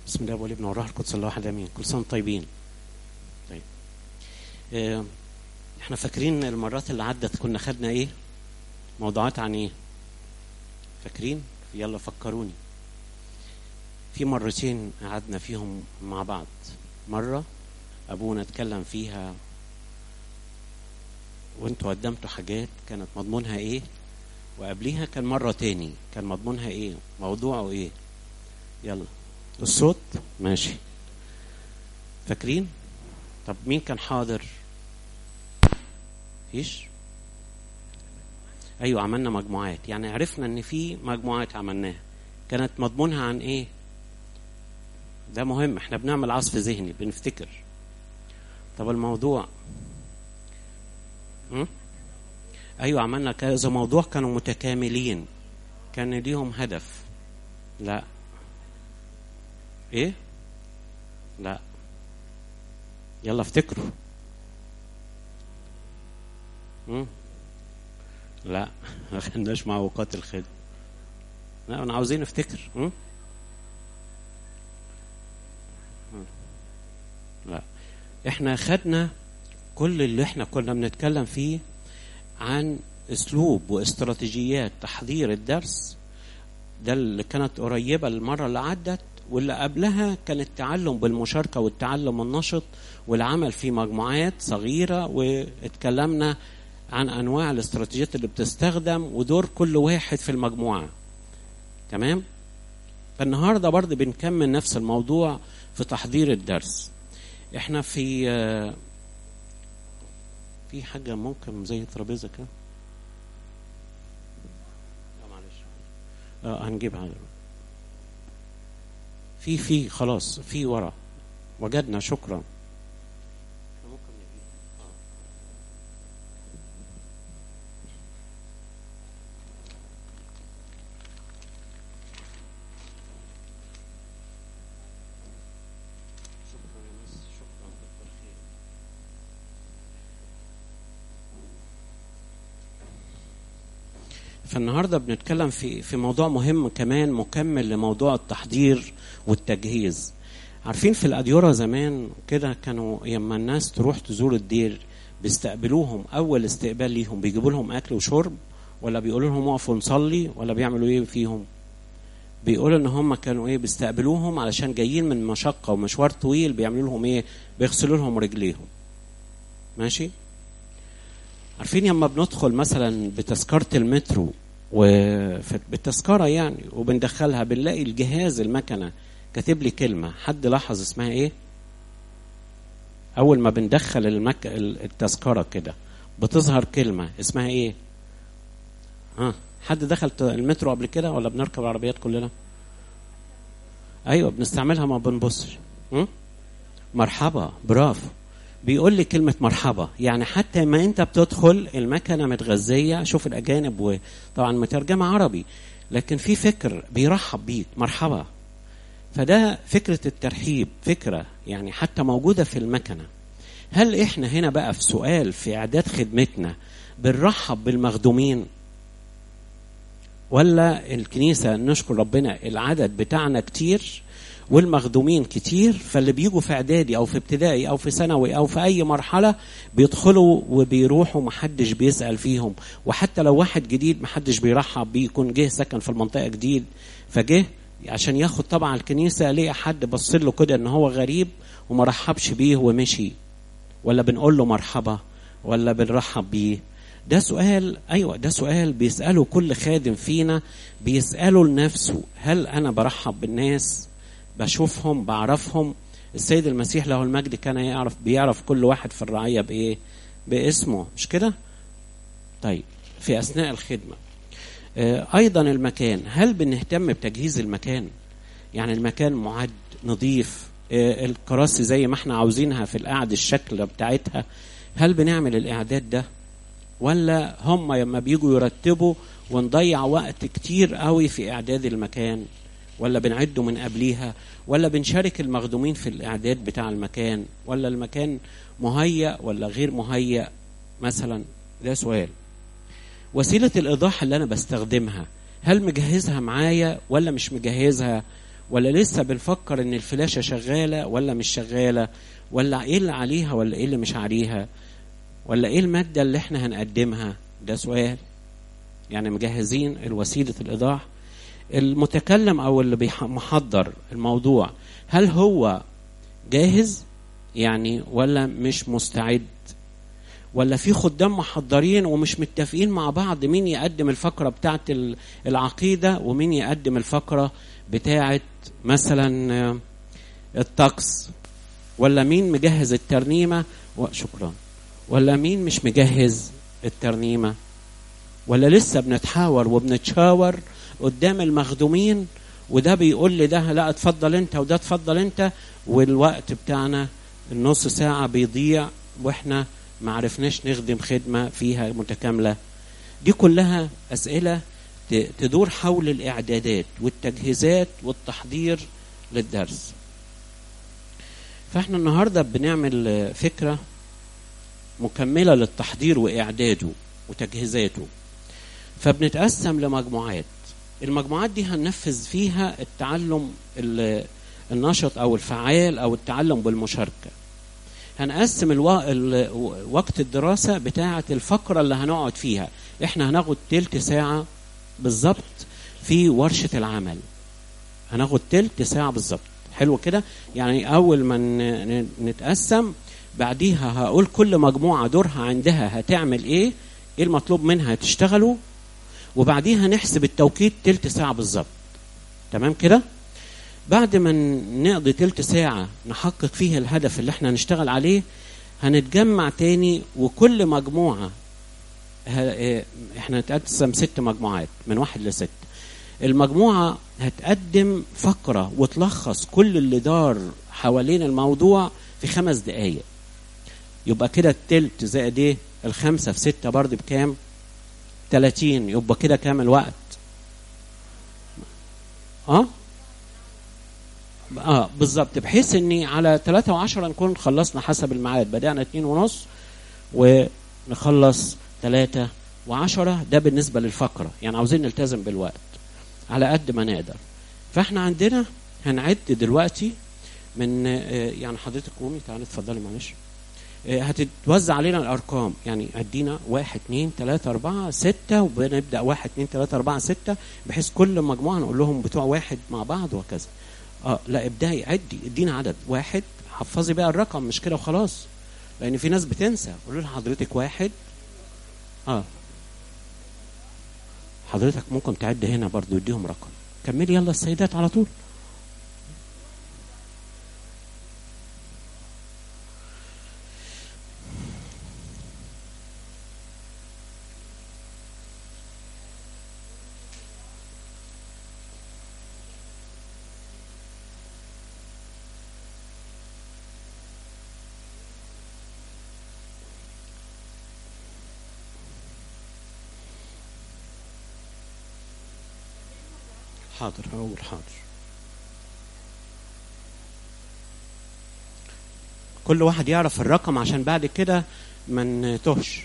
بسم الله والابن والروح القدس الله واحد امين كل سنه وانتم طيبين طيب آه، احنا فاكرين المرات اللي عدت كنا خدنا ايه موضوعات عن ايه فاكرين يلا فكروني في مرتين قعدنا فيهم مع بعض مرة أبونا اتكلم فيها وانتوا قدمتوا حاجات كانت مضمونها ايه وقبليها كان مرة تاني كان مضمونها ايه موضوعه ايه يلا الصوت ماشي فاكرين طب مين كان حاضر فيش ايوه عملنا مجموعات يعني عرفنا ان في مجموعات عملناها كانت مضمونها عن ايه ده مهم احنا بنعمل عصف ذهني بنفتكر طب الموضوع م? ايوه عملنا كذا موضوع كانوا متكاملين كان ليهم هدف لا ايه لا يلا افتكروا مم. لا ما خدناش مع اوقات الخدمه لا انا عاوزين نفتكر مم؟ لا احنا خدنا كل اللي احنا كنا بنتكلم فيه عن اسلوب واستراتيجيات تحضير الدرس ده اللي كانت قريبة المرة اللي عدت واللي قبلها كان التعلم بالمشاركة والتعلم النشط والعمل في مجموعات صغيرة واتكلمنا عن أنواع الاستراتيجيات اللي بتستخدم ودور كل واحد في المجموعة تمام؟ فالنهاردة برضه بنكمل نفس الموضوع في تحضير الدرس احنا في في حاجة ممكن زي ترابيزة كده لا معلش اه هنجيبها في في خلاص في ورا وجدنا شكرا فالنهارده بنتكلم في في موضوع مهم كمان مكمل لموضوع التحضير والتجهيز عارفين في الاديره زمان كده كانوا لما الناس تروح تزور الدير بيستقبلوهم اول استقبال ليهم بيجيبوا لهم اكل وشرب ولا بيقولوا لهم وقفوا نصلي ولا بيعملوا ايه فيهم بيقولوا ان هم كانوا ايه بيستقبلوهم علشان جايين من مشقه ومشوار طويل بيعملوا لهم ايه بيغسلوا لهم رجليهم ماشي عارفين لما بندخل مثلا بتذكرة المترو وبالتذكرة يعني وبندخلها بنلاقي الجهاز المكنة كاتب لي كلمة حد لاحظ اسمها ايه؟ أول ما بندخل المك... التذكرة كده بتظهر كلمة اسمها ايه؟ ها حد دخل المترو قبل كده ولا بنركب العربيات كلنا؟ أيوه بنستعملها ما بنبصش مرحبا برافو بيقول لي كلمة مرحبا يعني حتى ما انت بتدخل المكنة متغذية شوف الأجانب وطبعا مترجمة عربي لكن في فكر بيرحب بيك مرحبا فده فكرة الترحيب فكرة يعني حتى موجودة في المكنة هل احنا هنا بقى في سؤال في إعداد خدمتنا بنرحب بالمخدومين ولا الكنيسة نشكر ربنا العدد بتاعنا كتير والمخدومين كتير فاللي بيجوا في اعدادي او في ابتدائي او في ثانوي او في اي مرحله بيدخلوا وبيروحوا محدش بيسال فيهم وحتى لو واحد جديد محدش بيرحب بيه يكون جه سكن في المنطقه جديد فجه عشان ياخد طبعا الكنيسه لقى حد بص له كده ان هو غريب وما رحبش بيه ومشي ولا بنقول له مرحبا ولا بنرحب بيه ده سؤال ايوه ده سؤال بيساله كل خادم فينا بيساله لنفسه هل انا برحب بالناس بشوفهم بعرفهم السيد المسيح له المجد كان يعرف بيعرف كل واحد في الرعيه بايه باسمه مش كده طيب في اثناء الخدمه آه ايضا المكان هل بنهتم بتجهيز المكان يعني المكان معد نظيف آه الكراسي زي ما احنا عاوزينها في القعد الشكل بتاعتها هل بنعمل الاعداد ده ولا هم لما بيجوا يرتبوا ونضيع وقت كتير قوي في اعداد المكان ولا بنعده من قبليها ولا بنشارك المخدومين في الاعداد بتاع المكان ولا المكان مهيأ ولا غير مهيأ مثلا ده سؤال وسيلة الإيضاح اللي أنا بستخدمها هل مجهزها معايا ولا مش مجهزها ولا لسه بنفكر ان الفلاشه شغاله ولا مش شغاله ولا ايه اللي عليها ولا ايه اللي مش عليها ولا ايه الماده اللي احنا هنقدمها ده سؤال يعني مجهزين الوسيله الايضاح المتكلم او اللي محضر الموضوع هل هو جاهز يعني ولا مش مستعد ولا في خدام محضرين ومش متفقين مع بعض مين يقدم الفقره بتاعه العقيده ومين يقدم الفقره بتاعه مثلا الطقس ولا مين مجهز الترنيمه شكرا ولا مين مش مجهز الترنيمه ولا لسه بنتحاور وبنتشاور قدام المخدومين وده بيقول لي ده لا اتفضل انت وده اتفضل انت والوقت بتاعنا النص ساعة بيضيع واحنا ما عرفناش نخدم خدمة فيها متكاملة دي كلها أسئلة تدور حول الإعدادات والتجهيزات والتحضير للدرس فاحنا النهاردة بنعمل فكرة مكملة للتحضير وإعداده وتجهيزاته فبنتقسم لمجموعات المجموعات دي هننفذ فيها التعلم النشط او الفعال او التعلم بالمشاركه هنقسم الو... ال... وقت الدراسه بتاعه الفقره اللي هنقعد فيها احنا هناخد تلت ساعه بالظبط في ورشه العمل هناخد تلت ساعه بالظبط حلو كده يعني اول ما ن... نتقسم بعديها هقول كل مجموعه دورها عندها هتعمل ايه ايه المطلوب منها تشتغلوا وبعديها نحسب التوقيت تلت ساعة بالظبط تمام كده بعد ما نقضي تلت ساعة نحقق فيها الهدف اللي احنا هنشتغل عليه هنتجمع تاني وكل مجموعة احنا هنتقسم ست مجموعات من واحد لست المجموعة هتقدم فقرة وتلخص كل اللي دار حوالين الموضوع في خمس دقايق يبقى كده التلت زائد ايه الخمسة في ستة برضه بكام 30 يبقى كده كام الوقت اه اه بالظبط بحيث اني على 3 و10 نكون خلصنا حسب الميعاد بدأنا 2 ونص ونخلص 3 و10 ده بالنسبة للفقرة يعني عاوزين نلتزم بالوقت على قد ما نقدر فاحنا عندنا هنعد دلوقتي من يعني حضرتك قومي تعالي اتفضلي معلش هتتوزع علينا الارقام يعني ادينا واحد اثنين ثلاثة أربعة ستة وبنبدأ واحد اثنين ثلاثة أربعة ستة بحيث كل مجموعة نقول لهم بتوع واحد مع بعض وهكذا. اه لا ابدأي عدي ادينا عدد واحد حفظي بقى الرقم مش كده وخلاص. لأن في ناس بتنسى قولوا لحضرتك واحد اه حضرتك ممكن تعد هنا برضو اديهم رقم. كملي يلا السيدات على طول. حاضر هقول حاضر كل واحد يعرف الرقم عشان بعد كده ما نتهش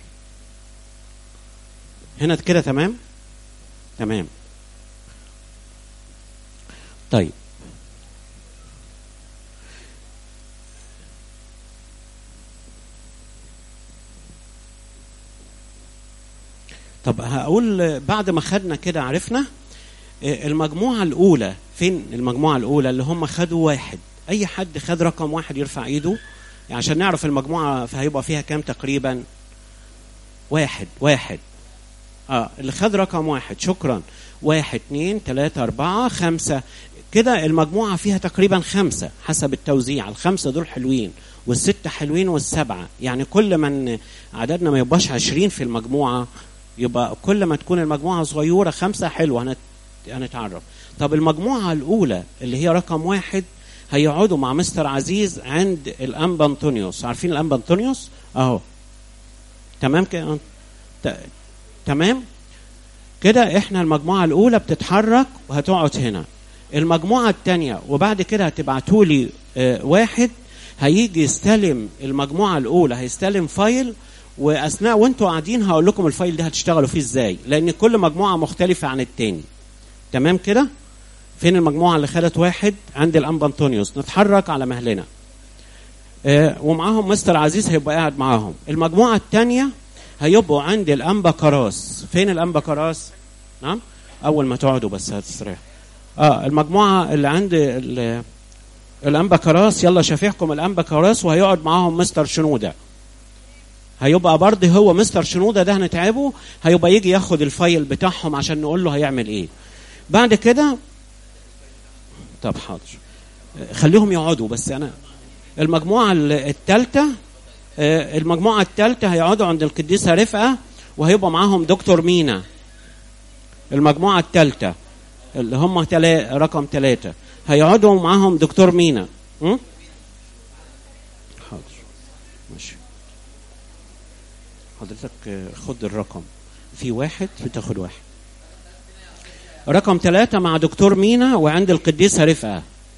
هنا كده تمام تمام طيب طب هقول بعد ما خدنا كده عرفنا المجموعة الأولى فين المجموعة الأولى اللي هم خدوا واحد أي حد خد رقم واحد يرفع إيده يعني عشان نعرف المجموعة هيبقى فيها كام تقريبا واحد واحد اه اللي خد رقم واحد شكرا واحد اتنين تلاتة أربعة خمسة كده المجموعة فيها تقريبا خمسة حسب التوزيع الخمسة دول حلوين والستة حلوين والسبعة يعني كل من عددنا ما يبقاش عشرين في المجموعة يبقى كل ما تكون المجموعة صغيرة خمسة حلوة هنت هنتعرف طب المجموعة الأولى اللي هي رقم واحد هيقعدوا مع مستر عزيز عند الأنبا أنطونيوس عارفين الأنبا أنطونيوس أهو تمام كده تمام كده احنا المجموعة الأولى بتتحرك وهتقعد هنا المجموعة الثانية وبعد كده هتبعتوا لي اه واحد هيجي يستلم المجموعة الأولى هيستلم فايل واثناء وانتوا قاعدين هقول لكم الفايل ده هتشتغلوا فيه ازاي لان كل مجموعه مختلفه عن التاني تمام كده فين المجموعه اللي خدت واحد عند الانبا انطونيوس نتحرك على مهلنا آه، ومعاهم مستر عزيز هيبقى قاعد معاهم المجموعه الثانيه هيبقوا عند الانبا كراس فين الانبا كراس نعم اول ما تقعدوا بس هتستريح اه المجموعه اللي عند ال- الانبا كراس يلا شفيعكم الانبا كراس وهيقعد معاهم مستر شنوده هيبقى برضه هو مستر شنوده ده هنتعبه هيبقى يجي ياخد الفايل بتاعهم عشان نقول له هيعمل ايه بعد كده طب حاضر خليهم يقعدوا بس انا المجموعه الثالثه المجموعه الثالثه هيقعدوا عند القديسه رفقه وهيبقى معاهم دكتور مينا المجموعه الثالثه اللي هم تلا... رقم ثلاثة هيقعدوا معاهم دكتور مينا م? حاضر ماشي حضرتك آه، خد الرقم في واحد بتاخد واحد رقم ثلاثة مع دكتور مينا وعند القديسة رفقة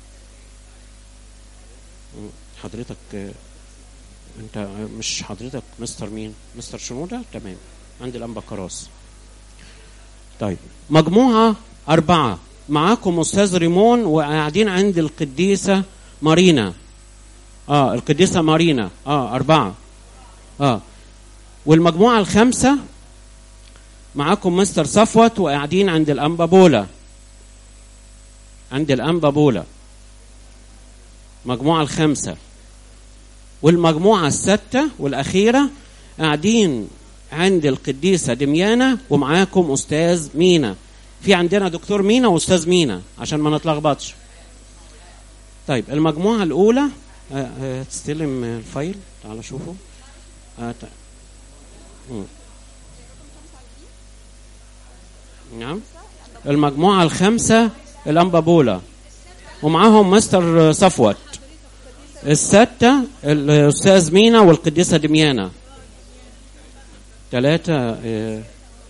م، حضرتك آه، انت مش حضرتك مستر مين مستر شنودة تمام عند الأنبا كراس طيب مجموعة أربعة معاكم أستاذ ريمون وقاعدين عند القديسة مارينا اه القديسة مارينا اه أربعة اه والمجموعة الخامسة معاكم مستر صفوت وقاعدين عند الأنبا بولا عند الأنبا بولا مجموعة الخامسة والمجموعة الستة والأخيرة قاعدين عند القديسة دميانة ومعاكم أستاذ مينا في عندنا دكتور مينا وأستاذ مينا عشان ما نتلخبطش طيب المجموعة الأولى آه، آه، تستلم الفايل تعال شوفه آه، تع- مم. نعم المجموعة الخامسة الأنبا بولا ومعاهم مستر صفوت الستة الأستاذ مينا والقديسة دميانة ثلاثة آه،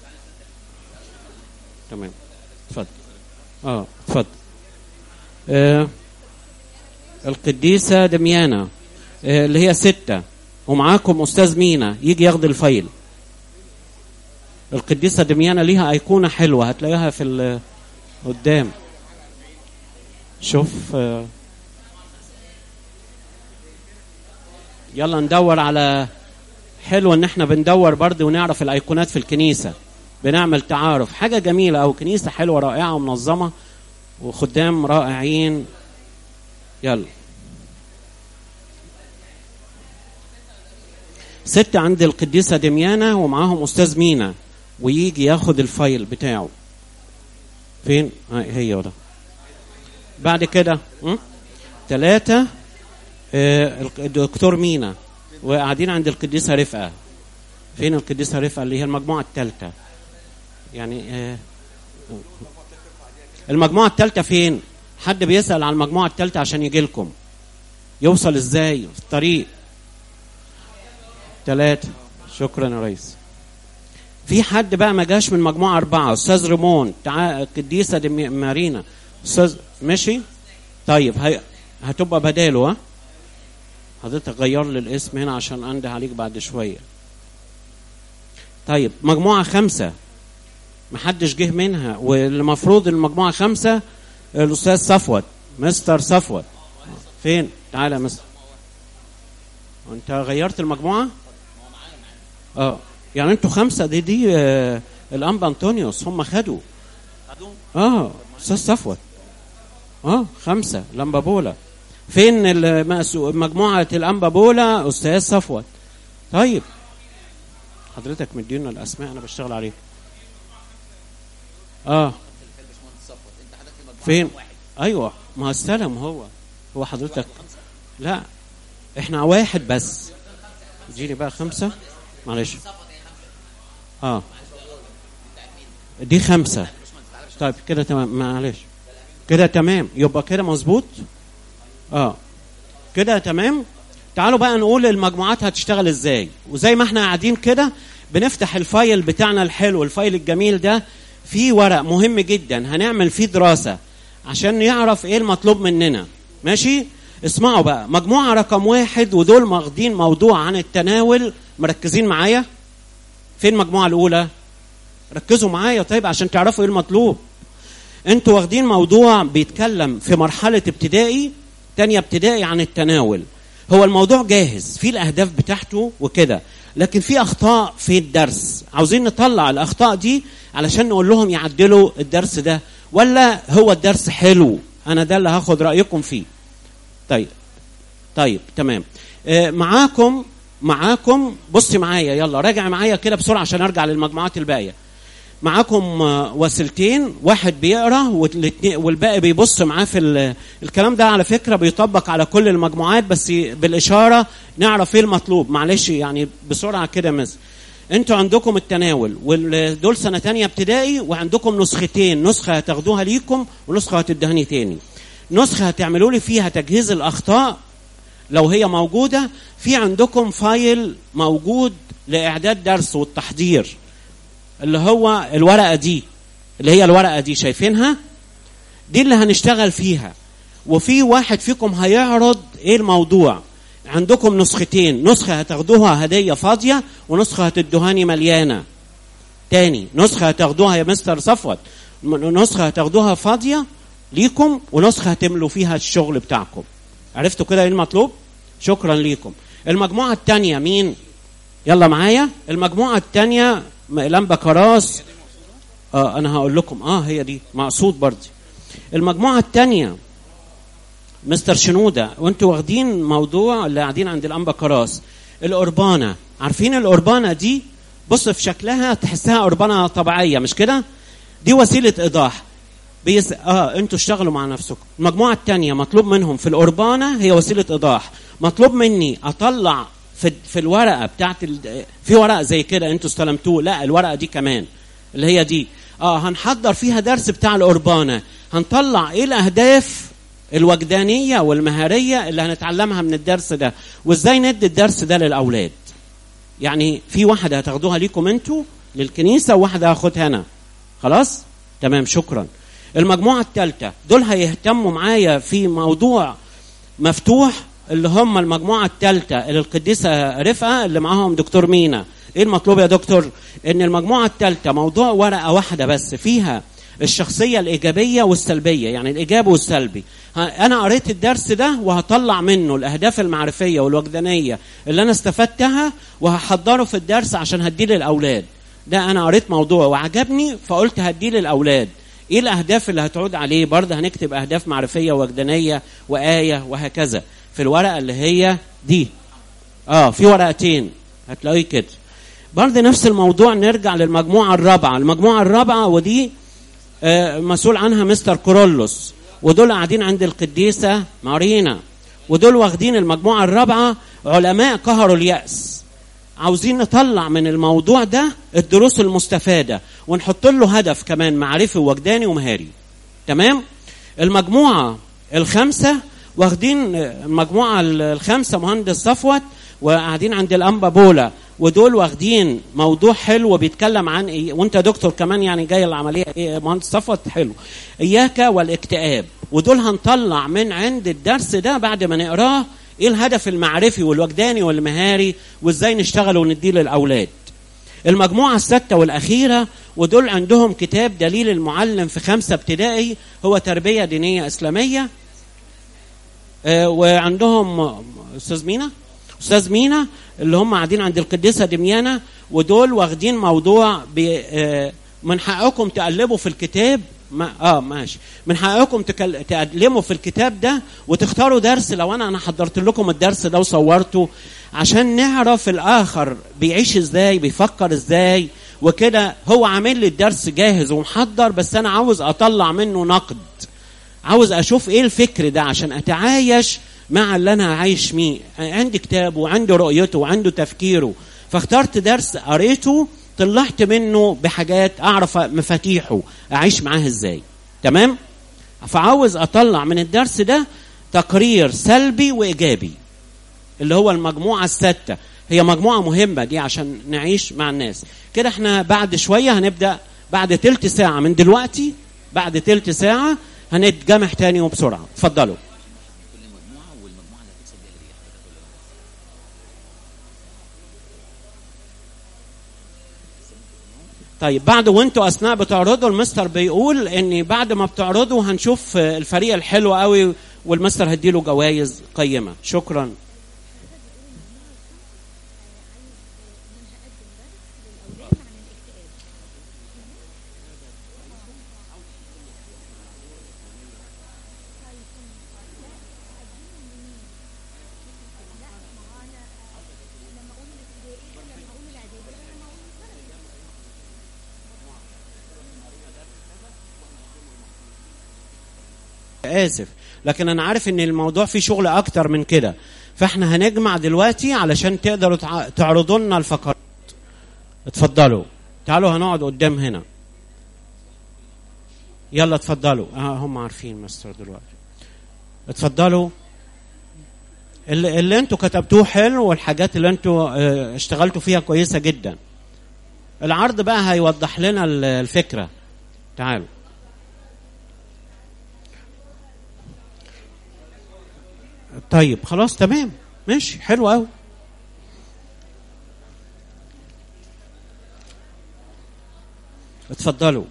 تمام اتفضل اه اتفضل آه، القديسة دميانة آه، اللي هي ستة ومعاكم أستاذ مينا يجي ياخد الفايل القديسة دميانة ليها أيقونة حلوة هتلاقيها في ال- قدام شوف آه، يلا ندور على حلو ان احنا بندور برضه ونعرف الايقونات في الكنيسه بنعمل تعارف حاجه جميله او كنيسه حلوه رائعه ومنظمه وخدام رائعين يلا ستة عند القديسة دميانة ومعاهم أستاذ مينا ويجي ياخد الفايل بتاعه فين؟ هاي هي ده بعد كده م? ثلاثة آه، الدكتور مينا وقاعدين عند القديسة رفقة فين القديسة رفقة اللي هي المجموعة الثالثة يعني آه، المجموعة الثالثة فين حد بيسأل على المجموعة الثالثة عشان يجي لكم يوصل ازاي في الطريق ثلاثة شكرا يا ريس في حد بقى ما جاش من مجموعة أربعة أستاذ ريمون تعا قديسة دمي- مارينا أستاذ ماشي طيب هي... هتبقى بداله ها حضرتك غير لي الاسم هنا عشان انده عليك بعد شويه طيب مجموعه خمسه محدش جه منها والمفروض المجموعه خمسه الاستاذ صفوت مستر صفوت فين تعالى يا مستر انت غيرت المجموعه اه يعني انتوا خمسه دي دي آه الانبا انطونيوس هم خدوا اه استاذ صفوت اه خمسه لمبا بولا فين المأسو- مجموعة الأنبا بولا أستاذ صفوت طيب حضرتك مدينا الأسماء أنا بشتغل عليها آه فين أيوة ما هو استلم هو هو حضرتك لا إحنا واحد بس اديني بقى خمسة معلش آه دي خمسة طيب كده تمام معلش كده تمام يبقى كده مظبوط اه كده تمام تعالوا بقى نقول المجموعات هتشتغل ازاي وزي ما احنا قاعدين كده بنفتح الفايل بتاعنا الحلو الفايل الجميل ده فيه ورق مهم جدا هنعمل فيه دراسة عشان نعرف ايه المطلوب مننا ماشي اسمعوا بقى مجموعة رقم واحد ودول واخدين موضوع عن التناول مركزين معايا فين المجموعة الأولى ركزوا معايا طيب عشان تعرفوا ايه المطلوب انتوا واخدين موضوع بيتكلم في مرحله ابتدائي تانية ابتدائي عن التناول هو الموضوع جاهز في الاهداف بتاعته وكده لكن في اخطاء في الدرس عاوزين نطلع الاخطاء دي علشان نقول لهم يعدلوا الدرس ده ولا هو الدرس حلو انا ده اللي هاخد رايكم فيه طيب طيب تمام آه معاكم معاكم بصي معايا يلا راجع معايا كده بسرعه عشان ارجع للمجموعات الباقيه معاكم آه، وسيلتين واحد بيقرا والاتنين- والباقي بيبص معاه في ال- الكلام ده على فكره بيطبق على كل المجموعات بس بالاشاره نعرف ايه المطلوب معلش يعني بسرعه كده مثلا انتوا عندكم التناول ودول سنه تانية ابتدائي وعندكم نسختين نسخه هتاخدوها ليكم ونسخه هتدهني تاني نسخه هتعملوا لي فيها تجهيز الاخطاء لو هي موجوده في عندكم فايل موجود لاعداد درس والتحضير اللي هو الورقه دي اللي هي الورقه دي شايفينها دي اللي هنشتغل فيها وفي واحد فيكم هيعرض ايه الموضوع عندكم نسختين نسخه هتاخدوها هديه فاضيه ونسخه هتدوهاني مليانه تاني نسخه هتاخدوها يا مستر صفوت م- نسخه هتاخدوها فاضيه ليكم ونسخه هتملوا فيها الشغل بتاعكم عرفتوا كده ايه المطلوب شكرا ليكم المجموعه الثانيه مين يلا معايا المجموعه الثانيه لمبه كراس اه انا هقول لكم اه هي دي مقصود برضه المجموعه الثانيه مستر شنوده وانتوا واخدين موضوع اللي قاعدين عند الانبا كراس القربانه عارفين القربانه دي بص في شكلها تحسها قربانه طبيعيه مش كده دي وسيله ايضاح بيس... اه انتوا اشتغلوا مع نفسكم المجموعه الثانيه مطلوب منهم في القربانه هي وسيله ايضاح مطلوب مني اطلع في في الورقه بتاعت ال... في ورقه زي كده انتوا استلمتوه لا الورقه دي كمان اللي هي دي اه هنحضر فيها درس بتاع القربانه هنطلع ايه الاهداف الوجدانيه والمهاريه اللي هنتعلمها من الدرس ده وازاي ندي الدرس ده للاولاد يعني في واحده هتاخدوها ليكم انتوا للكنيسه وواحده هاخدها انا خلاص تمام شكرا المجموعه الثالثه دول هيهتموا معايا في موضوع مفتوح اللي هم المجموعه الثالثه اللي القديسه رفقه اللي معاهم دكتور مينا ايه المطلوب يا دكتور ان المجموعه الثالثه موضوع ورقه واحده بس فيها الشخصيه الايجابيه والسلبيه يعني الايجابي والسلبي ها- انا قريت الدرس ده وهطلع منه الاهداف المعرفيه والوجدانيه اللي انا استفدتها وهحضره في الدرس عشان هديه للاولاد ده انا قريت موضوع وعجبني فقلت هديه للاولاد ايه الاهداف اللي هتعود عليه برضه هنكتب اهداف معرفيه وجدانيه وايه وهكذا في الورقه اللي هي دي اه في ورقتين هتلاقيه كده برضه نفس الموضوع نرجع للمجموعه الرابعه المجموعه الرابعه ودي آه، مسؤول عنها مستر كورولوس ودول قاعدين عند القديسه مارينا ودول واخدين المجموعه الرابعه علماء قهروا الياس عاوزين نطلع من الموضوع ده الدروس المستفاده ونحط له هدف كمان معرفي ووجداني ومهاري تمام المجموعه الخامسه واخدين المجموعه الخامسه مهندس صفوت وقاعدين عند الانبا بولا ودول واخدين موضوع حلو بيتكلم عن ايه وانت يا دكتور كمان يعني جاي العمليه ايه مهندس صفوت حلو اياك والاكتئاب ودول هنطلع من عند الدرس ده بعد ما نقراه ايه الهدف المعرفي والوجداني والمهاري وازاي نشتغل ونديه للاولاد المجموعة الستة والأخيرة ودول عندهم كتاب دليل المعلم في خمسة ابتدائي هو تربية دينية إسلامية آه، وعندهم أستاذ مينا أستاذ مينا اللي هم قاعدين عند القديسة دميانة ودول واخدين موضوع ب- آه، من حقكم تقلبوا في الكتاب ما اه ماشي من حقكم تكل... تقلموا في الكتاب ده وتختاروا درس لو انا انا حضرت لكم الدرس ده وصورته عشان نعرف الاخر بيعيش ازاي بيفكر ازاي وكده هو عامل لي الدرس جاهز ومحضر بس انا عاوز اطلع منه نقد عاوز اشوف ايه الفكر ده عشان اتعايش مع اللي انا عايش ميه عندي كتابه وعنده رؤيته وعنده تفكيره فاخترت درس قريته طلعت منه بحاجات اعرف مفاتيحه اعيش معاه ازاي تمام فعاوز اطلع من الدرس ده تقرير سلبي وايجابي اللي هو المجموعه السته هي مجموعه مهمه دي عشان نعيش مع الناس كده احنا بعد شويه هنبدا بعد تلت ساعه من دلوقتي بعد تلت ساعه هنتجمع تاني وبسرعه اتفضلوا كل مجموعه والمجموعه اللي هتكسب دي اللي هي حضرتك طيب بعد وانتوا اثناء بتعرضوا المستر بيقول ان بعد ما بتعرضوا هنشوف الفريق الحلو قوي والمستر هديله جوائز قيمه شكرا اسف لكن انا عارف ان الموضوع فيه شغل اكتر من كده فاحنا هنجمع دلوقتي علشان تقدروا تع- تعرضوا لنا الفقرات اتفضلوا تعالوا هنقعد قدام هنا يلا اتفضلوا اه هم عارفين مستر دلوقتي اتفضلوا اللي, اللي انتوا كتبتوه حلو والحاجات اللي انتوا اه اشتغلتوا فيها كويسه جدا العرض بقى هيوضح لنا ال- الفكره تعالوا طيب خلاص تمام ماشي حلو قوي اتفضلوا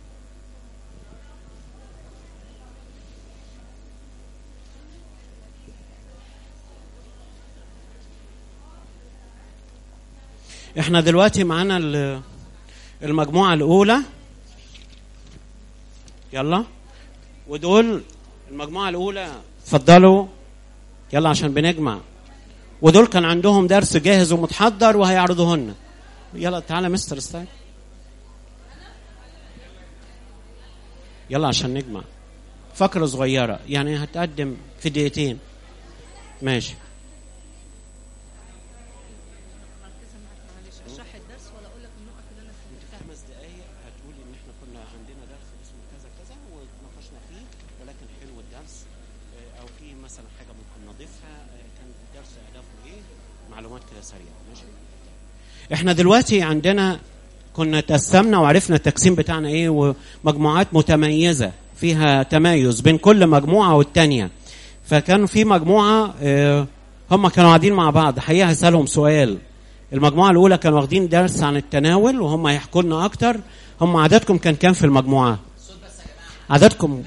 احنا دلوقتي معانا ال- المجموعة الأولى يلا ودول المجموعة الأولى اتفضلوا يلا عشان بنجمع ودول كان عندهم درس جاهز ومتحضر وهيعرضوه لنا يلا تعالى مستر ستايل يلا عشان نجمع فقرة صغيرة يعني هتقدم في دقيقتين ماشي خمس دقايق هتقولي ان احنا كنا عندنا درس اسمه كذا كذا وناقشنا فيه ولكن حلو الدرس آه، او في مثلا حاجه ممكن نضيفها آه، كان الدرس اهدافه ايه معلومات كده سريعه ماشي احنا دلوقتي عندنا كنا تقسمنا وعرفنا التقسيم بتاعنا ايه ومجموعات متميزه فيها تميز بين كل مجموعه والتانيه فكان في مجموعه آه، هم كانوا قاعدين مع بعض حقيقه هسالهم سؤال المجموعه الاولى كانوا واخدين درس عن التناول وهم هيحكوا لنا اكتر هم عددكم كان كام في المجموعه عددكم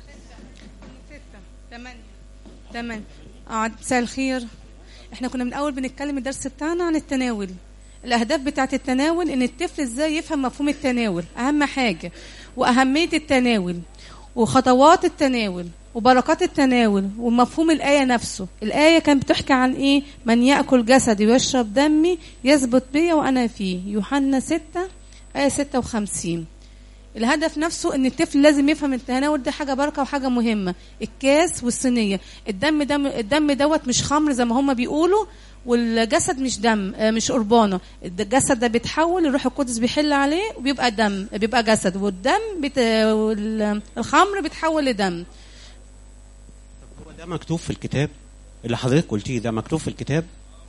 ستة تمانية تمام اه مساء الخير احنا كنا من الاول بنتكلم الدرس بتاعنا عن التناول الاهداف بتاعه التناول ان الطفل ازاي يفهم مفهوم التناول اهم حاجه واهميه التناول وخطوات التناول وبركات التناول ومفهوم الآية نفسه الآية كانت بتحكي عن إيه من يأكل جسدي ويشرب دمي يثبت بي وأنا فيه يوحنا 6 آية 56 الهدف نفسه ان الطفل لازم يفهم التناول ده حاجه بركه وحاجه مهمه الكاس والصينيه الدم دم الدم دوت مش خمر زي ما هم بيقولوا والجسد مش دم آه، مش قربانه الجسد ده بيتحول الروح القدس بيحل عليه وبيبقى دم بيبقى جسد والدم بت... وال- الخمر بيتحول لدم هو ده مكتوب في الكتاب اللي حضرتك قلتيه ده مكتوب في الكتاب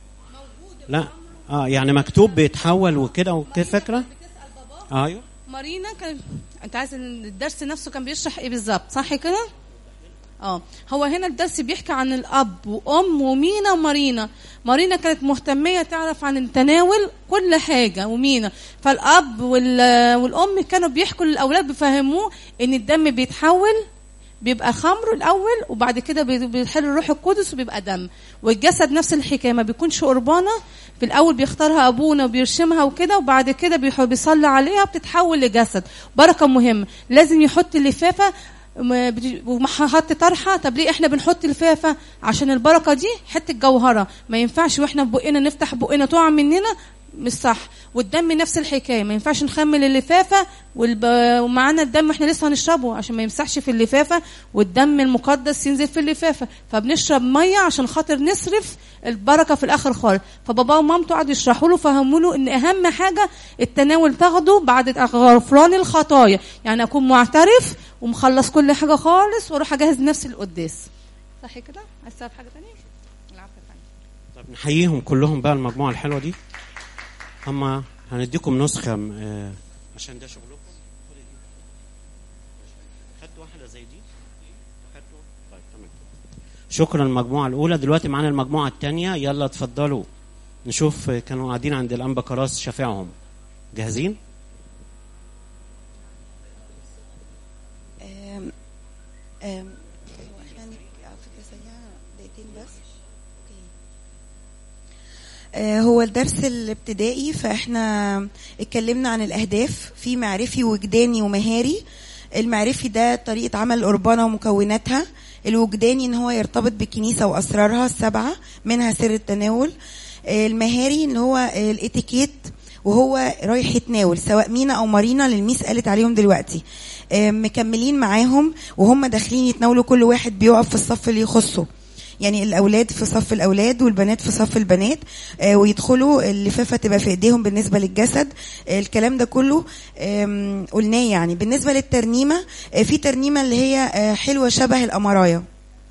لا اه يعني مكتوب بيتحول وكده وكده فكره آه ايوه مارينا كان انت عايز إن الدرس نفسه كان بيشرح ايه بالظبط صح كده اه هو هنا الدرس بيحكي عن الاب وام ومينا ومارينا مارينا كانت مهتميه تعرف عن التناول كل حاجه ومينا فالاب وال- والام كانوا بيحكوا للاولاد بيفهموه ان الدم بيتحول بيبقى خمر الاول وبعد كده بي- بيحل الروح القدس وبيبقى دم والجسد نفس الحكايه ما بيكونش قربانه في الاول بيختارها ابونا وبيرشمها وكده وبعد كده بيح- بيصلي عليها وبتتحول لجسد بركه مهمه لازم يحط اللفافه م- بت- وحط طرحه طب ليه احنا بنحط لفافه عشان البركه دي حته جوهره ما ينفعش واحنا في بقنا نفتح بقنا تقع مننا مش صح والدم نفس الحكايه ما ينفعش نخمل اللفافه والب... ومعانا الدم احنا لسه هنشربه عشان ما يمسحش في اللفافه والدم المقدس ينزل في اللفافه فبنشرب ميه عشان خاطر نصرف البركه في الاخر خالص فبابا ومامته قعدوا يشرحوا له فهموا له ان اهم حاجه التناول تاخده بعد غفران الخطايا يعني اكون معترف ومخلص كل حاجه خالص واروح اجهز نفسي للقداس صح كده عايز تعرف حاجه ثانيه العفو يا فندم. طب نحييهم كلهم بقى المجموعه الحلوه دي اما هنديكم نسخه م- آه، عشان ده شغلكم خدي دي. خدتوا واحده زي دي خدتوا طيب تمام شكرا المجموعه الاولى دلوقتي معانا المجموعه الثانيه يلا اتفضلوا نشوف آه، كانوا قاعدين عند الانبا كراس شافعهم جاهزين دقيقتين بس آه، هو الدرس الابتدائي فاحنا اتكلمنا عن الاهداف في معرفي وجداني ومهاري المعرفي ده طريقه عمل القربانه ومكوناتها الوجداني ان هو يرتبط بالكنيسه واسرارها السبعه منها سر التناول آه، المهاري ان هو آه، الاتيكيت وهو رايح يتناول سواء مينا او مارينا اللي الميس قالت عليهم دلوقتي آه، مكملين معاهم وهم داخلين يتناولوا كل واحد بيقف في الصف اللي يخصه يعني الاولاد في صف الاولاد والبنات في صف البنات آه، ويدخلوا اللفافه تبقى في ايديهم بالنسبه للجسد آه، الكلام ده كله آم، قلناه يعني بالنسبه للترنيمه آه، في ترنيمه اللي هي آه، حلوه شبه الامرايه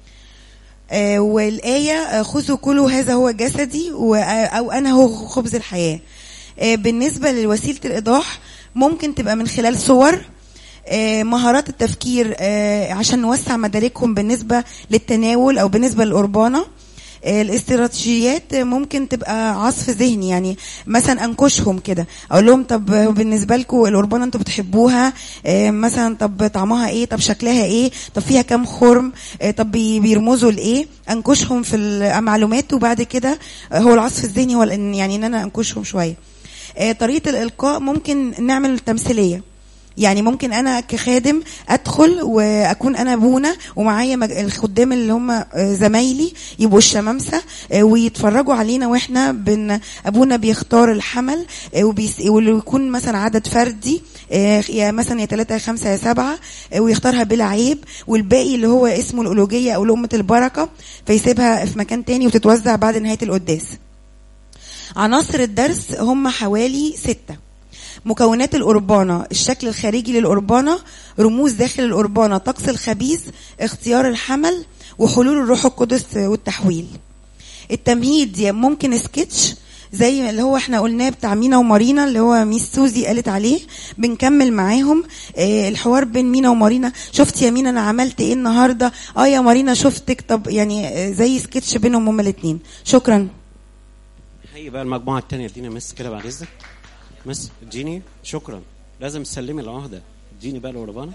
آه، والآية آه، خذوا كلوا هذا هو جسدي و- آه، أو أنا هو خبز الحياة آه، بالنسبة لوسيلة الإيضاح ممكن تبقى من خلال صور آه، مهارات التفكير آه، عشان نوسع مداركهم بالنسبة للتناول أو بالنسبة للقربانة آه، الاستراتيجيات ممكن تبقى عصف ذهني يعني مثلا انكشهم كده اقول لهم طب بالنسبه لكم القربانه انتوا بتحبوها آه، مثلا طب طعمها ايه طب شكلها ايه طب فيها كام خرم آه، طب بي- بيرمزوا لايه انكشهم في المعلومات وبعد كده آه، هو العصف الذهني هو الإن- يعني ان انا انكشهم شويه آه، طريقه الالقاء ممكن نعمل تمثيليه يعني ممكن انا كخادم ادخل واكون انا ابونا ومعايا مج- الخدام اللي هم آه، زمايلي يبقوا الشمامسه آه، ويتفرجوا علينا واحنا بن ابونا بيختار الحمل آه، وبيس- ويكون مثلا عدد فردي آه، يا مثلا يا ثلاثه يا خمسه يا سبعه آه، ويختارها بلا عيب والباقي اللي هو اسمه الالوجيه او لقمه البركه فيسيبها في مكان تاني وتتوزع بعد نهايه القداس. عناصر الدرس هم حوالي سته مكونات القربانة الشكل الخارجي للقربانة رموز داخل القربانة طقس الخبيث اختيار الحمل وحلول الروح القدس والتحويل التمهيد يا ممكن سكتش زي اللي هو احنا قلناه بتاع مينا ومارينا اللي هو ميس سوزي قالت عليه بنكمل معاهم اه الحوار بين مينا ومارينا شفت يا مينا انا عملت ايه النهارده اه يا مارينا شفتك طب يعني آه، زي سكتش بينهم هما الاثنين شكرا هي بقى المجموعه الثانيه ادينا مس كده بعد اذنك مس اديني شكرا لازم تسلمي العهده اديني بقى القربانه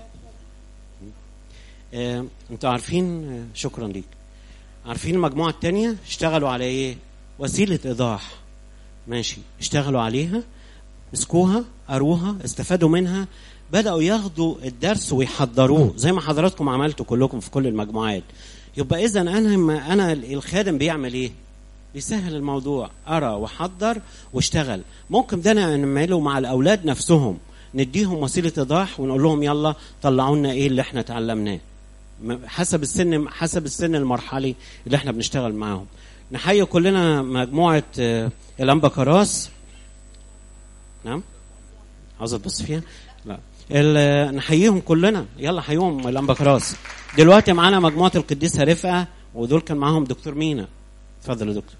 آه، انتوا عارفين آه، شكرا ليك عارفين المجموعه الثانيه اشتغلوا على ايه وسيله ايضاح ماشي اشتغلوا عليها مسكوها قروها استفادوا منها بدأوا ياخدوا الدرس ويحضروه زي ما حضراتكم عملتوا كلكم في كل المجموعات يبقى إذا أنا ما أنا الخادم بيعمل إيه؟ بيسهل الموضوع أرى وحضر واشتغل ممكن ده نعمله مع الأولاد نفسهم نديهم وسيلة إيضاح ونقول لهم يلا طلعوا لنا إيه اللي إحنا اتعلمناه م- حسب السن حسب السن المرحلي اللي إحنا بنشتغل معاهم نحيي كلنا مجموعة آه، الأنبا كراس نعم عاوز تبص فيها لا ال- نحييهم كلنا يلا حيوهم الانبكراس دلوقتي معانا مجموعه القديسه رفقه ودول كان معاهم دكتور مينا اتفضل يا دكتور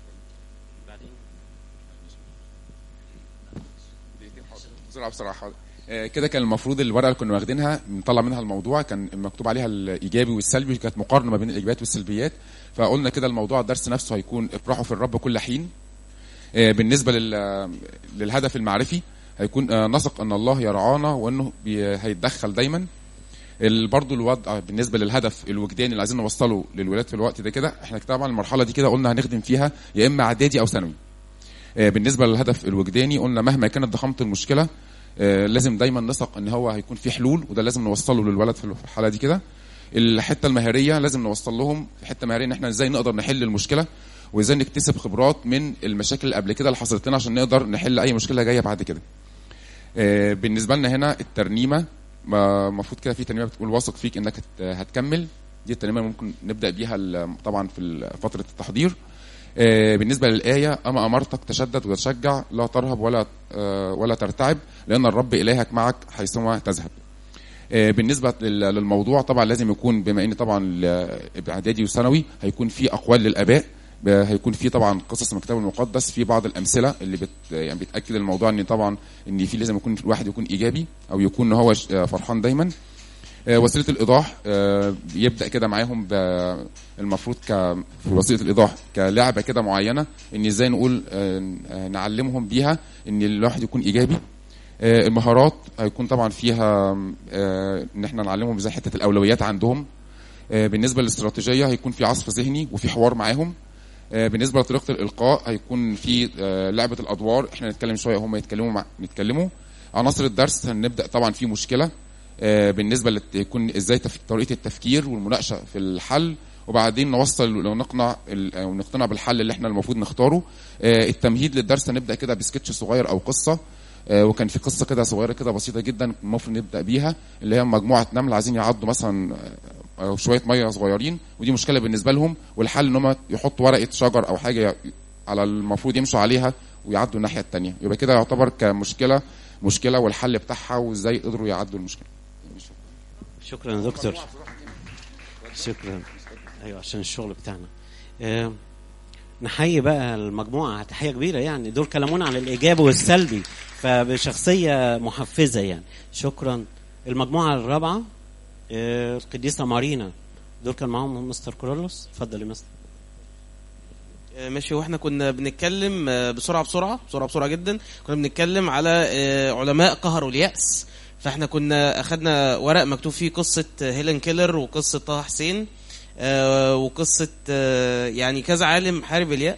بسرعه بصراحه آه، كده كان المفروض الورقه اللي كنا واخدينها نطلع منها الموضوع كان مكتوب عليها الايجابي والسلبي كانت مقارنه ما بين الايجابيات والسلبيات فقلنا كده الموضوع الدرس نفسه هيكون افرحوا في الرب كل حين آه، بالنسبه لل- للهدف المعرفي هيكون آه، نثق ان الله يرعانا وانه بي- هيتدخل دايما ال- برضو الوضع بالنسبه للهدف الوجداني اللي عايزين نوصله للولاد في الوقت ده كده احنا طبعا المرحله دي كده قلنا هنخدم فيها يا اما اعدادي او ثانوي آه، بالنسبه للهدف الوجداني قلنا مهما كانت ضخامه المشكله آه، لازم دايما نثق ان هو هيكون في حلول وده لازم نوصله للولد في الحاله دي كده الحته المهاريه لازم نوصل لهم حته مهاريه ان احنا ازاي نقدر نحل المشكله وازاي نكتسب خبرات من المشاكل اللي قبل كده اللي حصلت لنا عشان نقدر نحل اي مشكله جايه بعد كده آه، بالنسبه لنا هنا الترنيمه ما- المفروض كده في ترنيمه بتقول واثق فيك انك هت- هتكمل دي الترنيمه ممكن نبدا بيها ال- طبعا في فتره التحضير آه، بالنسبه للايه اما امرتك تشدد وتشجع لا ترهب ولا آه، ولا ترتعب لان الرب الهك معك حيثما تذهب آه، بالنسبه لل- للموضوع طبعا لازم يكون بما ان طبعا ال- اعدادي وثانوي هيكون في اقوال للاباء ب- هيكون في طبعا قصص من الكتاب المقدس في بعض الامثله اللي بت يعني بتاكد الموضوع ان طبعا ان في لازم يكون الواحد يكون ايجابي او يكون هو ش- آه، فرحان دايما آه، وسيله الايضاح آه، يبدا كده معاهم ب- المفروض ك في وسيله الايضاح كلعبه كده معينه ان ازاي نقول آه، آه، نعلمهم بيها ان الواحد يكون ايجابي آه، المهارات هيكون طبعا فيها آه، ان احنا نعلمهم ازاي حته الاولويات عندهم آه، بالنسبه للاستراتيجيه هيكون في عصف ذهني وفي حوار معاهم آه، بالنسبه لطريقه الالقاء هيكون في آه، لعبه الادوار احنا نتكلم شويه هم يتكلموا مع نتكلموا عناصر الدرس هنبدا طبعا في مشكله آه، بالنسبه لت- يكون ازاي تف... طريقه التفكير والمناقشه في الحل وبعدين نوصل ونقنع ال- او نقتنع بالحل اللي احنا المفروض نختاره آه، التمهيد للدرس هنبدا كده بسكتش صغير او قصه آه، وكان في قصه كده صغيره كده بسيطه جدا المفروض نبدا بيها اللي هي مجموعه نمل عايزين يعدوا مثلا آه، أو شويه ميه صغيرين ودي مشكله بالنسبه لهم والحل ان هم يحطوا ورقه شجر او حاجه على المفروض يمشوا عليها ويعدوا الناحيه الثانيه يبقى كده يعتبر كمشكله مشكله والحل بتاعها وازاي قدروا يعدوا المشكله شكرا يا دكتور شكرا ايوه عشان الشغل بتاعنا آه، نحيي بقى المجموعه تحيه كبيره يعني دول كلمونا عن الايجابي والسلبي فبشخصيه محفزه يعني شكرا المجموعه الرابعه آه، القديسه مارينا دول كان معاهم مستر كورولوس اتفضل يا مستر آه، ماشي واحنا كنا بنتكلم آه، بسرعه بسرعه بسرعه بسرعه جدا كنا بنتكلم على آه، علماء قهروا اليأس فاحنا كنا اخدنا ورق مكتوب فيه قصه آه، هيلين كيلر وقصه طه حسين آه، وقصه آه، يعني كذا عالم حارب اليأس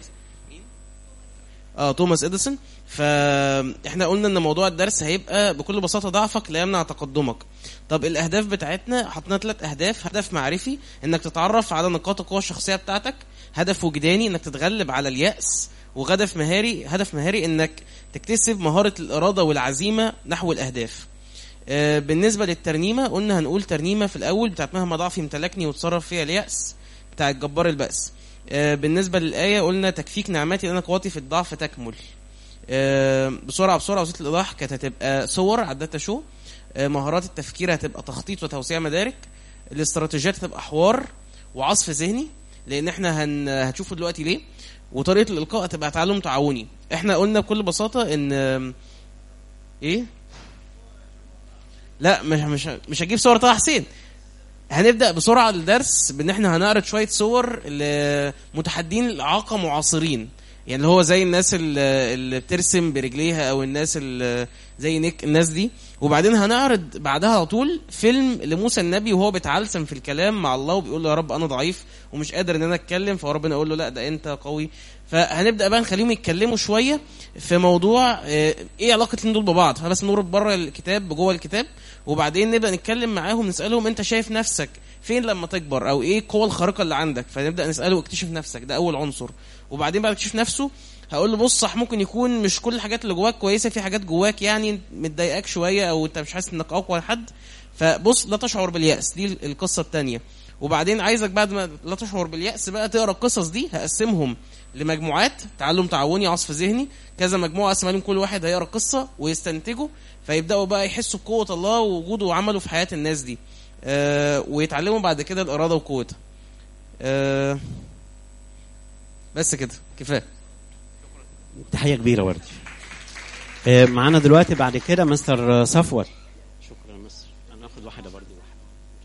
اه توماس اديسون فاحنا قلنا ان موضوع الدرس هيبقى بكل بساطه ضعفك لا يمنع تقدمك طب الاهداف بتاعتنا حطينا ثلاث اهداف هدف معرفي انك تتعرف على نقاط القوه الشخصيه بتاعتك هدف وجداني انك تتغلب على اليأس وهدف مهاري هدف مهاري انك تكتسب مهاره الاراده والعزيمه نحو الاهداف آه، بالنسبه للترنيمه قلنا هنقول ترنيمه في الاول بتاعت مهما ضعفي امتلكني وتصرف فيها اليأس بتاع الجبار البأس آه، بالنسبه للايه قلنا تكفيك نعمتي لانك قوتي في الضعف تكمل آه، بسرعه بسرعه وسيله الايضاح كانت هتبقى صور على الداتا شو آه، مهارات التفكير هتبقى تخطيط وتوسيع مدارك الاستراتيجيات هتبقى حوار وعصف ذهني لان احنا هن... هتشوفوا دلوقتي ليه وطريقه الالقاء هتبقى تعلم تعاوني احنا قلنا بكل بساطه ان آم، ايه لا مش مش مش هجيب صور طه حسين هنبدا بسرعه الدرس بان احنا هنعرض شويه صور لمتحدين الاعاقه معاصرين يعني اللي هو زي الناس اللي اللي بترسم برجليها او الناس اللي زي نيك الناس دي وبعدين هنعرض بعدها على طول فيلم لموسى النبي وهو بيتعلسم في الكلام مع الله وبيقول له يا رب انا ضعيف ومش قادر ان انا اتكلم فربنا يقول له لا ده انت قوي فهنبدا بقى نخليهم يتكلموا شويه في موضوع آه، ايه علاقه الاتنين دول ببعض فبس نربط بره الكتاب بجوه الكتاب وبعدين نبدا نتكلم معاهم نسالهم انت شايف نفسك فين لما تكبر او ايه القوه الخارقه اللي عندك فنبدا نساله اكتشف نفسك ده اول عنصر وبعدين بعد اكتشف نفسه هقول له بص صح ممكن يكون مش كل الحاجات اللي جواك كويسه في حاجات جواك يعني متضايقاك شويه او انت مش حاسس انك اقوى حد فبص لا تشعر بالياس دي القصه الثانيه وبعدين عايزك بعد ما لا تشعر بالياس بقى تقرا القصص دي هقسمهم لمجموعات تعلم تعاوني عصف ذهني كذا مجموعه اقسم عليهم كل واحد هيقرا قصه ويستنتجوا فيبداوا بقى يحسوا بقوه الله ووجوده وعمله في حياه الناس دي آه ويتعلموا بعد كده الاراده وقوتها آه بس كده كفايه تحيه كبيره برضه آه، معانا دلوقتي بعد كده مستر صفوت شكرا يا مستر انا هاخد واحده برضه واحده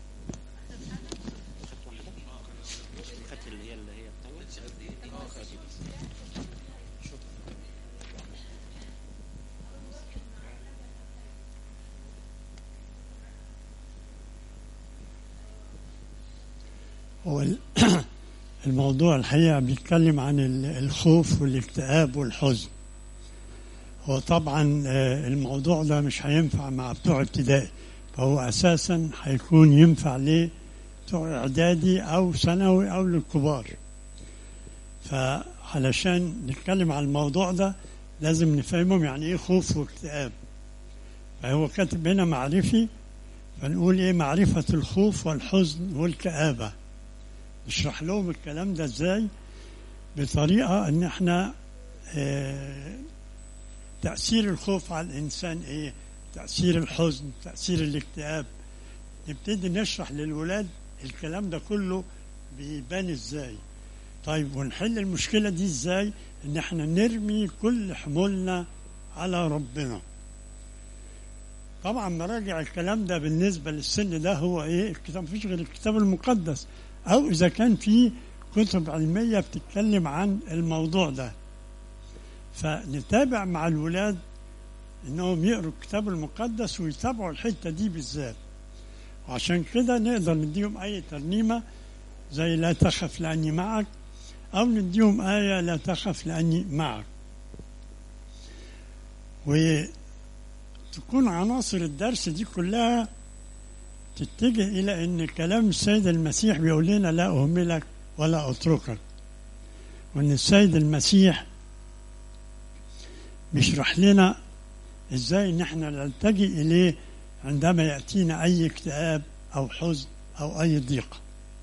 خدت واحده خدت اللي هي اللي هي التانية هو ال- الموضوع الحقيقة بيتكلم عن ال- الخوف والاكتئاب والحزن هو طبعا آه، الموضوع ده مش هينفع مع بتوع ابتدائي فهو أساسا هيكون ينفع ليه بتوع إعدادي أو ثانوي أو للكبار فعلشان نتكلم عن الموضوع ده لازم نفهمهم يعني إيه خوف واكتئاب فهو كاتب هنا معرفي فنقول إيه معرفة الخوف والحزن والكآبة نشرح لهم الكلام ده ازاي بطريقة ان احنا اه تأثير الخوف على الإنسان ايه تأثير الحزن تأثير الاكتئاب نبتدي نشرح للولاد الكلام ده كله بيبان ازاي طيب ونحل المشكلة دي ازاي ان احنا نرمي كل حمولنا على ربنا طبعا مراجع الكلام ده بالنسبة للسن ده هو ايه الكتاب مفيش غير الكتاب المقدس او اذا كان في كتب علميه بتتكلم عن الموضوع ده فنتابع مع الولاد انهم يقروا الكتاب المقدس ويتابعوا الحته دي بالذات وعشان كده نقدر نديهم اي ترنيمه زي لا تخف لأني معك أو نديهم آية لا تخف لأني معك وتكون عناصر الدرس دي كلها تتجه إلى أن كلام السيد المسيح بيقول لنا لا أهملك ولا أتركك وأن السيد المسيح بيشرح لنا إزاي إن إحنا نلتجئ إليه عندما يأتينا أي اكتئاب أو حزن أو أي ضيق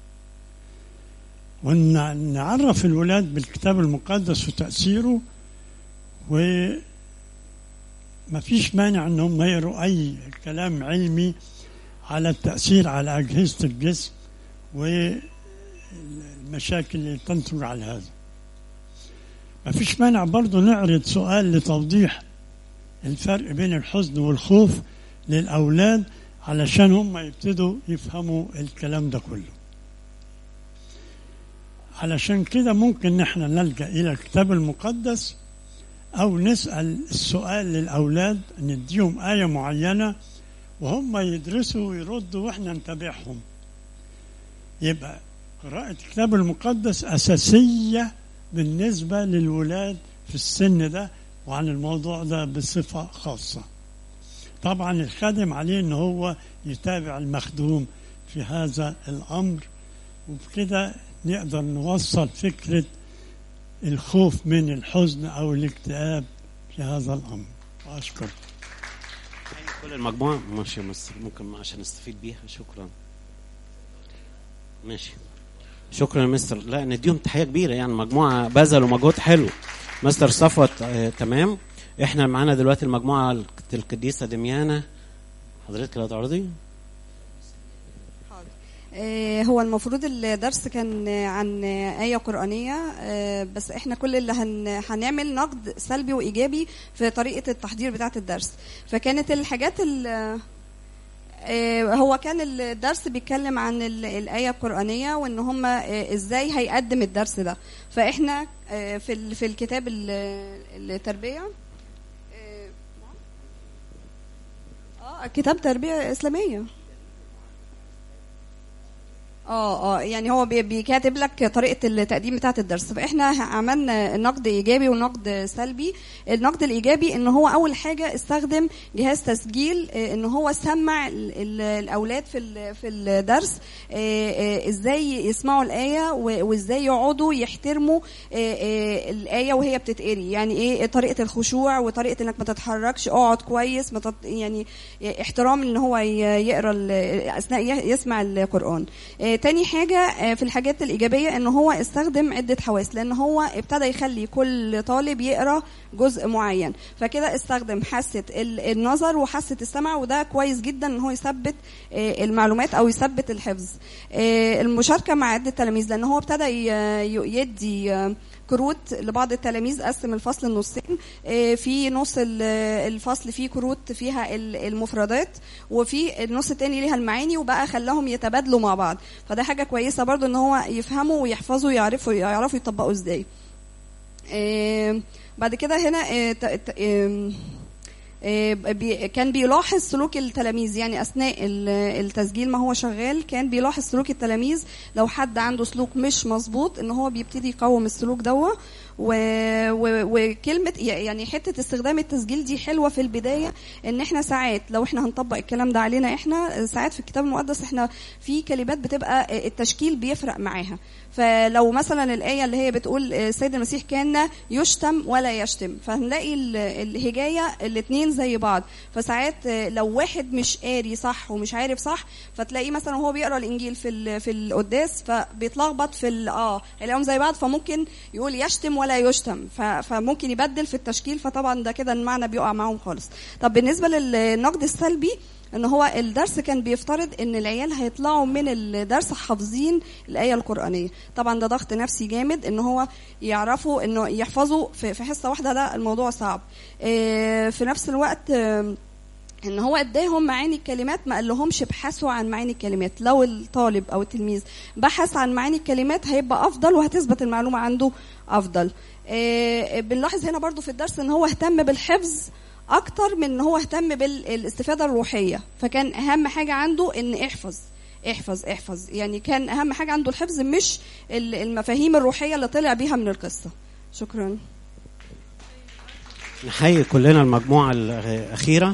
وأن نعرف الولاد بالكتاب المقدس وتأثيره وما فيش مانع أنهم يقروا أي كلام علمي على التأثير على أجهزة الجسم والمشاكل اللي تنتج على هذا ما فيش مانع برضه نعرض سؤال لتوضيح الفرق بين الحزن والخوف للأولاد علشان هم يبتدوا يفهموا الكلام ده كله علشان كده ممكن نحن نلجأ إلى الكتاب المقدس أو نسأل السؤال للأولاد نديهم آية معينة وهم يدرسوا ويردوا وإحنا نتابعهم يبقى قراءة الكتاب المقدس أساسية بالنسبة للولاد في السن ده وعن الموضوع ده بصفة خاصة طبعا الخادم عليه ان هو يتابع المخدوم في هذا الامر وبكده نقدر نوصل فكرة الخوف من الحزن او الاكتئاب في هذا الامر واشكر كل المجموعة ماشي يا مستر ممكن عشان نستفيد بيها شكرا ماشي شكرا يا مستر لا نديهم تحية كبيرة يعني مجموعة بذلوا مجهود حلو مستر صفوت آه تمام احنا معانا دلوقتي المجموعة القديسة دميانة حضرتك لو تعرضي آه، هو المفروض الدرس كان عن آية قرآنية آه، بس احنا كل اللي هن هنعمل نقد سلبي وإيجابي في طريقة التحضير بتاعة الدرس فكانت الحاجات ال- آه، هو كان الدرس بيتكلم عن ال- الآية القرآنية وإن هم آه، إزاي هيقدم الدرس ده فإحنا آه، في ال- في الكتاب ال- التربية آه، اه كتاب تربية إسلامية اه اه يعني هو بي- بيكاتب لك طريقه التقديم بتاعه الدرس فاحنا عملنا نقد ايجابي ونقد سلبي النقد الايجابي ان هو اول حاجه استخدم جهاز تسجيل آه، ان هو سمع ال- ال- الاولاد في ال- في الدرس آه، آه، ازاي يسمعوا الايه و- وازاي يقعدوا يحترموا آه، آه، الايه وهي بتتقري يعني ايه طريقه الخشوع وطريقه انك ما تتحركش اقعد كويس ما تت... يعني احترام ان هو ي- يقرا ال- اثناء ي- يسمع القران آه، تاني حاجة آه، في الحاجات الإيجابية إن هو استخدم عدة حواس لأن هو ابتدى يخلي كل طالب يقرأ جزء معين فكده استخدم حاسة ال- النظر وحاسة السمع وده كويس جدا إن هو يثبت آه، المعلومات أو يثبت الحفظ آه، المشاركة مع عدة تلاميذ لأن هو ابتدى ي- ي- يدي آه، كروت لبعض التلاميذ قسم الفصل نصين آه، في نص ال- الفصل فيه كروت فيها ال- المفردات وفي النص التاني ليها المعاني وبقى خلاهم يتبادلوا مع بعض فده حاجه كويسه برضو ان هو يفهموا ويحفظوا ويعرفوا يعرفوا يطبقوا ازاي آه، بعد كده هنا آه، ت- ت- آم، آه، بي- كان بيلاحظ سلوك التلاميذ يعني اثناء ال- التسجيل ما هو شغال كان بيلاحظ سلوك التلاميذ لو حد عنده سلوك مش مظبوط ان هو بيبتدي يقوم السلوك دوت و... و... وكلمه يعني حته استخدام التسجيل دي حلوه في البدايه ان احنا ساعات لو احنا هنطبق الكلام ده علينا احنا ساعات في الكتاب المقدس احنا في كلمات بتبقى التشكيل بيفرق معاها فلو مثلا الايه اللي هي بتقول السيد المسيح كان يشتم ولا يشتم فهنلاقي ال- الهجايه الاثنين زي بعض فساعات لو واحد مش قاري صح ومش عارف صح فتلاقيه مثلا وهو بيقرا الانجيل في ال- في القداس فبيتلخبط في ال- اه يلاقيهم زي بعض فممكن يقول يشتم ولا يشتم ف- فممكن يبدل في التشكيل فطبعا ده كده المعنى بيقع معاهم خالص طب بالنسبه للنقد السلبي ان هو الدرس كان بيفترض ان العيال هيطلعوا من الدرس حافظين الايه القرانيه طبعا ده ضغط نفسي جامد ان هو يعرفوا انه يحفظوا في في حصه واحده ده الموضوع صعب آه، في نفس الوقت آه، ان هو اداهم معاني الكلمات ما قالهمش ابحثوا عن معاني الكلمات لو الطالب او التلميذ بحث عن معاني الكلمات هيبقى افضل وهتثبت المعلومه عنده افضل آه، بنلاحظ هنا برضو في الدرس ان هو اهتم بالحفظ اكتر من ان هو اهتم بالاستفاده الروحيه فكان اهم حاجه عنده ان احفظ احفظ احفظ يعني كان اهم حاجه عنده الحفظ مش ال- المفاهيم الروحيه اللي طلع بيها من القصه شكرا نحيي كلنا المجموعة الأخيرة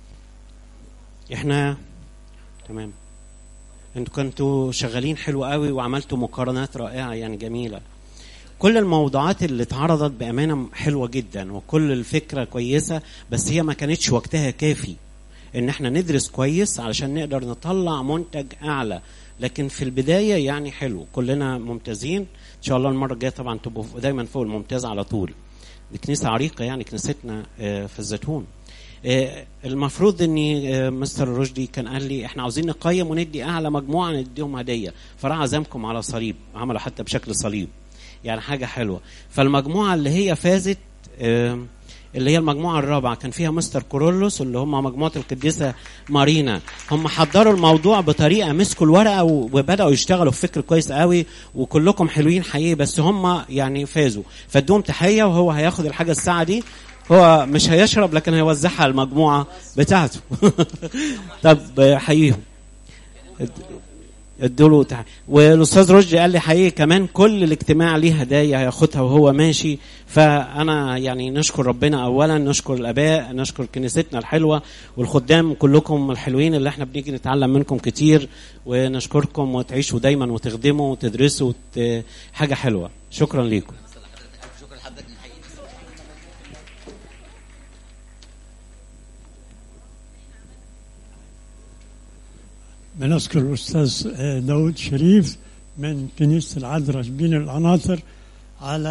احنا تمام انتوا كنتوا شغالين حلو قوي وعملتوا مقارنات رائعة يعني جميلة كل الموضوعات اللي اتعرضت بأمانة حلوة جدا وكل الفكرة كويسة بس هي ما كانتش وقتها كافي ان احنا ندرس كويس علشان نقدر نطلع منتج اعلى لكن في البداية يعني حلو كلنا ممتازين ان شاء الله المرة الجاية طبعا تبقوا دايما فوق الممتاز على طول دي كنيسة عريقة يعني كنيستنا آه، في الزيتون آه، المفروض ان آه، مستر رشدي كان قال لي احنا عاوزين نقيم وندي اعلى مجموعه نديهم هديه فراح عزمكم على صليب عملوا حتى بشكل صليب يعني حاجه حلوه فالمجموعه اللي هي فازت آه، اللي هي المجموعه الرابعه كان فيها مستر كورولوس اللي هم مجموعه القديسه مارينا هم حضروا الموضوع بطريقه مسكوا الورقه و- وبداوا يشتغلوا في فكر كويس قوي وكلكم حلوين حقيقي بس هم يعني فازوا فادوهم تحيه وهو هياخد الحاجه الساعه دي هو مش هيشرب لكن هيوزعها على المجموعه بتاعته طب آه، حييهم ادوا له تح... والاستاذ رشدي قال لي حقيقي كمان كل الاجتماع ليه هدايا هياخدها وهو ماشي فانا يعني نشكر ربنا اولا نشكر الاباء نشكر كنيستنا الحلوه والخدام كلكم الحلوين اللي احنا بنيجي نتعلم منكم كتير ونشكركم وتعيشوا دايما وتخدموا وتدرسوا وت... حاجه حلوه شكرا ليكم شكرا لحضرتك نحيي بنذكر الأستاذ آه، داود شريف من كنيسة العذراء بين القناطر على